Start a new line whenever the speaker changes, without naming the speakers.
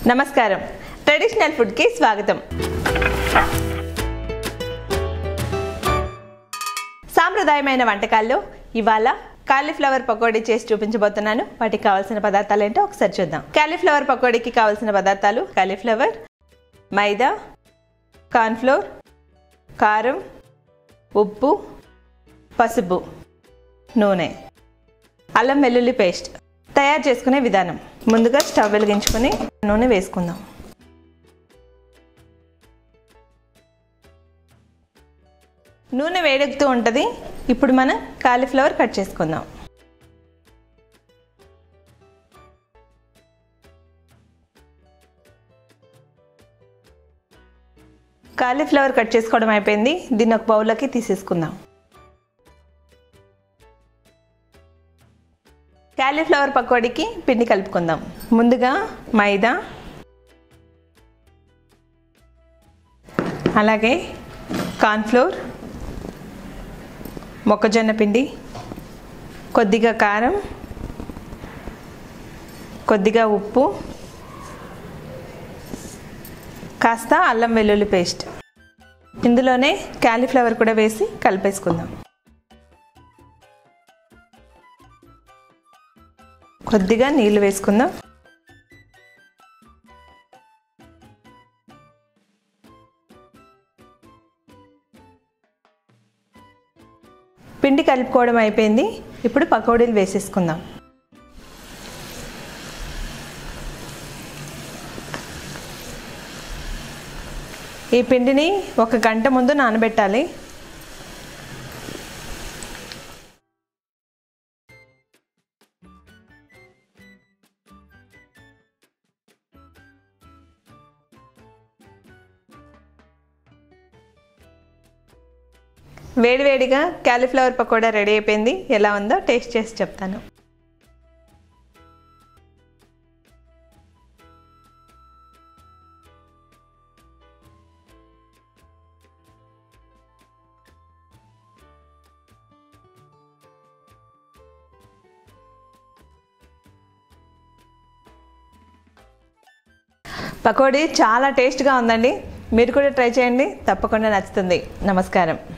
నమస్కారం ట్రెడిషనల్ ఫుడ్కి స్వాగతం సాంప్రదాయమైన వంటకాల్లో ఇవాళ కాలీఫ్లవర్ పకోడీ చేసి చూపించబోతున్నాను వాటికి కావాల్సిన పదార్థాలు ఏంటో ఒకసారి చూద్దాం కాలీఫ్లవర్ పకోడీకి కావాల్సిన పదార్థాలు కాలీఫ్లవర్ మైదా కార్న్ఫ్లోర్ కారం ఉప్పు పసుపు నూనె అల్లం వెల్లుల్లి పేస్ట్ తయారు చేసుకునే విధానం ముందుగా స్టవ్ వెలిగించుకొని నూనె వేసుకుందాం నూనె వేడెక్కుతూ ఉంటుంది ఇప్పుడు మనం కాలీఫ్లవర్ కట్ చేసుకుందాం కాలీఫ్లవర్ కట్ చేసుకోవడం అయిపోయింది దీన్ని ఒక బౌల్లోకి తీసేసుకుందాం కాలీఫ్లవర్ పకోడీకి పిండి కలుపుకుందాం ముందుగా మైదా అలాగే కార్న్ఫ్లోర్ మొక్కజొన్న పిండి కొద్దిగా కారం కొద్దిగా ఉప్పు కాస్త అల్లం వెల్లుల్లి పేస్ట్ ఇందులోనే కాలీఫ్లవర్ కూడా వేసి కలిపేసుకుందాం కొద్దిగా నీళ్ళు వేసుకుందాం పిండి కలుపుకోవడం అయిపోయింది ఇప్పుడు పకోడీలు వేసేసుకుందాం ఈ పిండిని ఒక గంట ముందు నానబెట్టాలి వేడివేడిగా క్యాలీఫ్లవర్ పకోడా రెడీ అయిపోయింది ఎలా ఉందో టేస్ట్ చేసి చెప్తాను పకోడీ చాలా టేస్ట్గా ఉందండి మీరు కూడా ట్రై చేయండి తప్పకుండా నచ్చుతుంది నమస్కారం